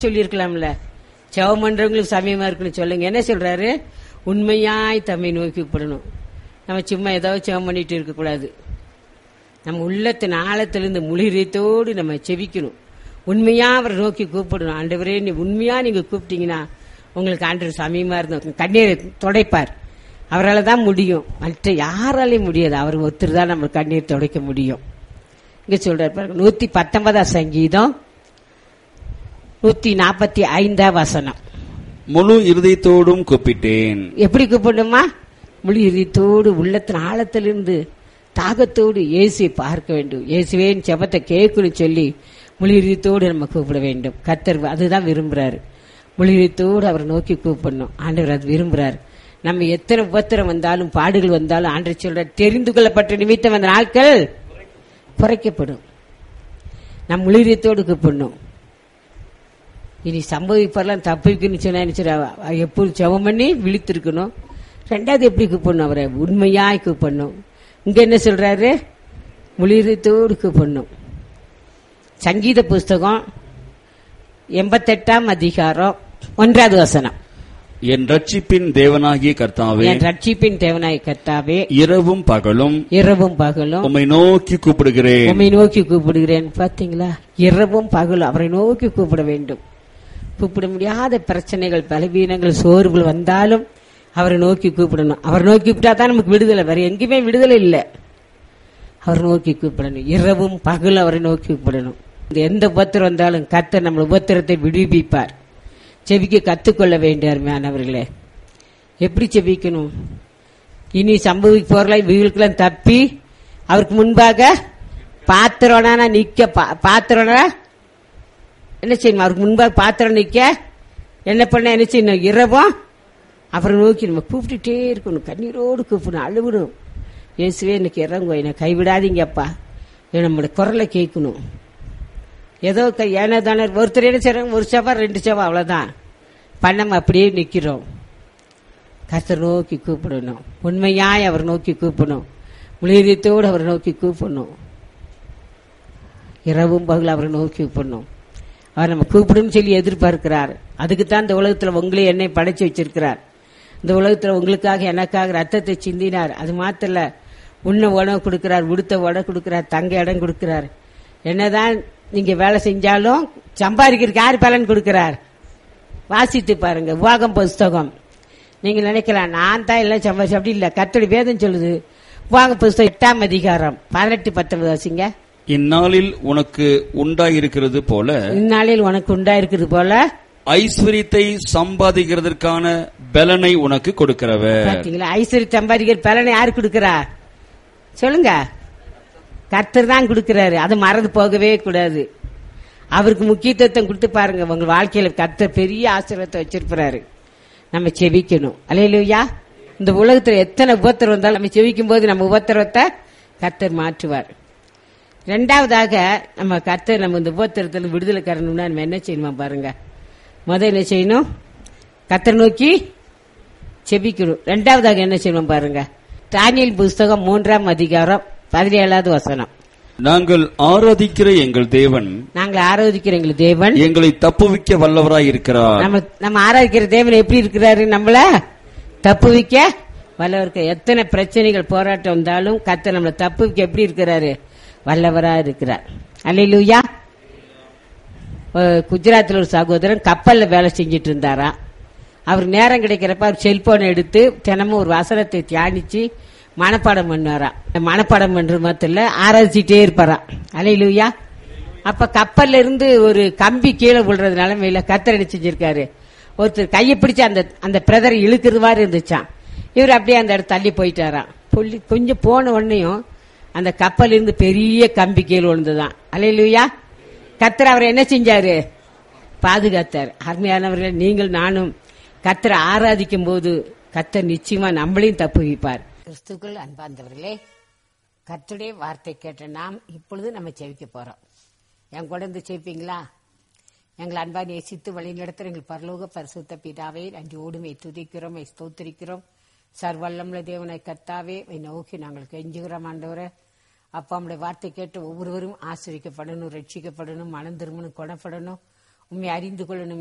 சொல்லியிருக்கலாம்ல ஜெபம் பண்றவங்களுக்கு சமயமா இருக்குன்னு சொல்லுங்க என்ன சொல்றாரு உண்மையாய் தம்மை நோக்கி கூப்பிடணும் நம்ம சும்மா ஏதோ ஜெபம் பண்ணிட்டு இருக்க கூடாது நம்ம உள்ளத்தின் ஆழத்திலிருந்து முளிரியத்தோடு நம்ம செவிக்கணும் உண்மையா அவரை நோக்கி கூப்பிடணும் ஆண்டவரே நீ உண்மையா நீங்க கூப்பிட்டீங்கன்னா உங்களுக்கு ஆண்டவர் சமயமா இருந்தோம் கண்ணீரை துடைப்பார் அவரால் தான் முடியும் மற்ற யாராலையும் முடியாது அவர் ஒருத்தர் தான் நம்ம கண்ணீர் துடைக்க முடியும் இங்க சொல்றாரு பாருங்க நூத்தி பத்தொன்பதாம் சங்கீதம் நூத்தி நாற்பத்தி ஐந்தாம் வசனம் முழு இருதயத்தோடும் கூப்பிட்டேன் எப்படி கூப்பிடணுமா முழு இதயத்தோடு உள்ளத்தின் ஆழத்திலிருந்து தாகத்தோடு இயேசுவை பார்க்க வேண்டும் இயேசுவேன் செபத்தை கேட்கணும் சொல்லி முழு இதயத்தோடு நம்ம கூப்பிட வேண்டும் கத்தர் அதுதான் விரும்புறாரு முழு இதயத்தோடு அவரை நோக்கி கூப்பிடணும் ஆண்டவர் அது விரும்புறாரு நம்ம எத்தனை உபத்திரம் வந்தாலும் பாடுகள் வந்தாலும் ஆண்டவர் சொல்ற தெரிந்து கொள்ளப்பட்ட நிமித்தம் அந்த நாட்கள் குறைக்கப்படும் நம் முழு இதயத்தோடு கூப்பிடணும் இனி சம்பவிப்பெல்லாம் தப்பிக்குன்னு சொன்னா என்ன செய்றா? அவ எப்போது ஜெபம் பண்ணி விழித்திருக்கணும் ரெண்டாவது எப்படி கூப்பிடணும் அவரை உண்மையாய் கூப்பிடணும் இங்க என்ன சொல்றாரு முளிரத்தோடு கூப்பிடணும் சங்கீத புஸ்தகம் எண்பத்தெட்டாம் அதிகாரம் ஒன்றாவது வசனம் என் ரட்சிப்பின் தேவனாகிய கர்த்தாவே என் ரட்சிப்பின் தேவனாய் கர்த்தாவே இரவும் பகலும் இரவும் பகலும் உம்மை நோக்கி கூப்பிடுகிறேன் உம்மை நோக்கி கூப்பிடுகிறேன் பாத்தீங்களா இரவும் பகலும் அவரை நோக்கி கூப்பிட வேண்டும் கூப்பிட முடியாத பிரச்சனைகள் பலவீனங்கள் சோர்வுகள் வந்தாலும் அவரை நோக்கி கூப்பிடணும் அவரை நோக்கி கூப்பிட்டா தான் நமக்கு விடுதலை வேற எங்கேயுமே விடுதலை இல்லை அவர் நோக்கி கூப்பிடணும் இரவும் பகலும் அவரை நோக்கி கூப்பிடணும் இந்த எந்த உபத்திரம் வந்தாலும் கர்த்தர் நம்ம உபத்திரத்தை விடுவிப்பார் செவிக்க கத்துக்கொள்ள வேண்டிய அருமையானவர்களே எப்படி செபிக்கணும் இனி சம்பவிக்க போறலாம் இவங்களுக்கெல்லாம் தப்பி அவருக்கு முன்பாக பாத்திரனா நிக்க பா- பாத்திரனா என்ன செய்யணும் அவருக்கு முன்பாக பாத்திரம் நிக்க என்ன பண்ண என்ன செய்யணும் இரவும் அவரை நோக்கி நம்ம கூப்பிட்டுட்டே இருக்கணும் கண்ணீரோடு கூப்பிடணும் அழுகணும் இயேசுவே எனக்கு இறங்கும் என்னை கைவிடாதீங்கப்பா என் நம்மளுடைய குரலை கேட்கணும் ஏதோ க- ஏனோ தானே ஒருத்தர் என்ன செய்றாங்க ஒரு செவா ரெண்டு செவா அவ்வளவுதான் பண்ணாம அப்படியே நிக்கிறோம் கர்த்தர் நோக்கி கூப்பிடணும் உண்மையாய் அவர் நோக்கி கூப்பிடணும் முளிரியத்தோடு அவரை நோக்கி கூப்பிடணும் இரவும் பகல் அவரை நோக்கி கூப்பிடணும் அவர் நம்ம கூப்பிடும் சொல்லி எதிர்பார்க்கிறார் அதுக்கு தான் இந்த உலகத்துல உங்களே என்னை படைச்சு வச்சிருக்கிறார் இந்த உலகத்துல உங்களுக்காக எனக்காக ரத்தத்தை சிந்தினார் அது மாத்திரம் இல்ல உண்ண உணவு கொடுக்கிறார் உடுத்த உடை கொடுக்கிறார் தங்க இடம் கொடுக்கிறார் என்னதான் நீங்க வேலை செஞ்சாலும் சம்பாதிக்கிறதுக்கு யார் பலன் கொடுக்கிறார் வாசித்து பாருங்க உவாகம் புஸ்தகம் நீங்க நினைக்கலாம் நான் தான் எல்லாம் சம்பாதிச்சு அப்படி இல்ல கத்தடி வேதம் சொல்லுது உவாக புஸ்தகம் எட்டாம் அதிகாரம் பதினெட்டு பத்தொன்பது வாசிங்க இந்நாளில் உனக்கு உண்டாயிருக்கிறது போல இந்நாளில் உனக்கு உண்டாயிருக்கிறது போல ஐஸ்வர்யத்தை சம்பாதிக்கிறதற்கான பலனை உனக்கு கொடுக்கிறவர் பாத்தீங்களா ஐஸ்வர்ய சம்பாதிக்கிற பலனை யாரு கொடுக்கிறா சொல்லுங்க கர்த்தர் தான் கொடுக்கிறாரு அதை மறந்து போகவே கூடாது அவருக்கு முக்கியத்துவம் கொடுத்து பாருங்க உங்க வாழ்க்கையில கர்த்தர் பெரிய ஆசீர்வாதத்தை வச்சிருக்கிறாரு நம்ம செவிக்கணும் அலையிலுயா இந்த உலகத்துல எத்தனை உபத்திரம் வந்தாலும் நம்ம செவிக்கும் போது நம்ம உபத்திரவத்தை கர்த்தர் மாற்றுவார் ரெண்டாவதாக நம்ம கர்த்தர் நம்ம இந்த உபத்திரத்துல விடுதலை கரணும்னா நம்ம என்ன செய்யணுமா பாருங்க முதல்ல என்ன செய்யணும் கர்த்தர் நோக்கி செபிக்கணும் ரெண்டாவதாக என்ன செய்யணும் பாருங்க தானியல் புஸ்தகம் மூன்றாம் அதிகாரம் பதினேழாவது வசனம் நாங்கள் ஆராதிக்கிற எங்கள் தேவன் நாங்கள் ஆராதிக்கிற எங்கள் தேவன் எங்களை தப்புவிக்க வல்லவராய் இருக்கிறார் நம்ம நம்ம ஆராதிக்கிற தேவன் எப்படி இருக்கிறாரு நம்மள தப்புவிக்க வல்லவருக்கு எத்தனை பிரச்சனைகள் போராட்டம் வந்தாலும் கத்த நம்மளை தப்புவிக்க எப்படி இருக்கிறாரு வல்லவரா இருக்கிறார் அல்லையிலூயா குஜராத்தில் ஒரு சகோதரன் கப்பல்ல வேலை செஞ்சிட்டு இருந்தாராம் அவர் நேரம் கிடைக்கிறப்ப அவர் செல்போனை எடுத்து தினமும் ஒரு வசனத்தை தியானிச்சு மனப்பாடம் பண்ணுவாராம் மனப்பாடம் பண்றது மாத்திரம் இல்ல ஆராய்ச்சிட்டே இருப்பாராம் அலையிலுயா அப்ப கப்பல்ல இருந்து ஒரு கம்பி கீழே விழுறது நிலைமையில கத்தர் என்ன செஞ்சிருக்காரு ஒருத்தர் கையை பிடிச்சு அந்த அந்த பிரதரை இழுக்கிறது மாதிரி இருந்துச்சாம் இவர் அப்படியே அந்த இடத்து தள்ளி போயிட்டாராம் புள்ளி கொஞ்சம் போன உடனேயும் அந்த கப்பல் இருந்து பெரிய கம்பி கீழே விழுந்துதான் அலையிலுயா கத்தர் அவர் என்ன செஞ்சாரு பாதுகாத்தார் அருமையானவர்கள் நீங்கள் நானும் கத்தரை ஆராதிக்கும் போது கத்தர் நிச்சயமா நம்மளையும் தப்புவிப்பார் கிறிஸ்துக்கள் அன்பார்ந்தவர்களே கர்த்தருடைய வார்த்தை கேட்ட நாம் இப்பொழுது நம்ம செவிக்க போறோம் என் கூட இருந்து செவிப்பீங்களா எங்களை அன்பா நேசித்து வழி நடத்துற எங்கள் பரலோக பரிசுத்த பிதாவே நன்றியோடு மை துதிக்கிறோம் மை ஸ்தோத்திரிக்கிறோம் சர்வல்லமுள்ள தேவனை கத்தாவே மை நோக்கி நாங்கள் கெஞ்சுகிறோம் ஆண்டவரே அப்பா நம்முடைய வார்த்தை கேட்டு ஒவ்வொருவரும் ஆசிரிக்கப்படணும் ரட்சிக்கப்படணும் மனம் திரும்பணும் குணப்படணும் உண்மை அறிந்து கொள்ளணும்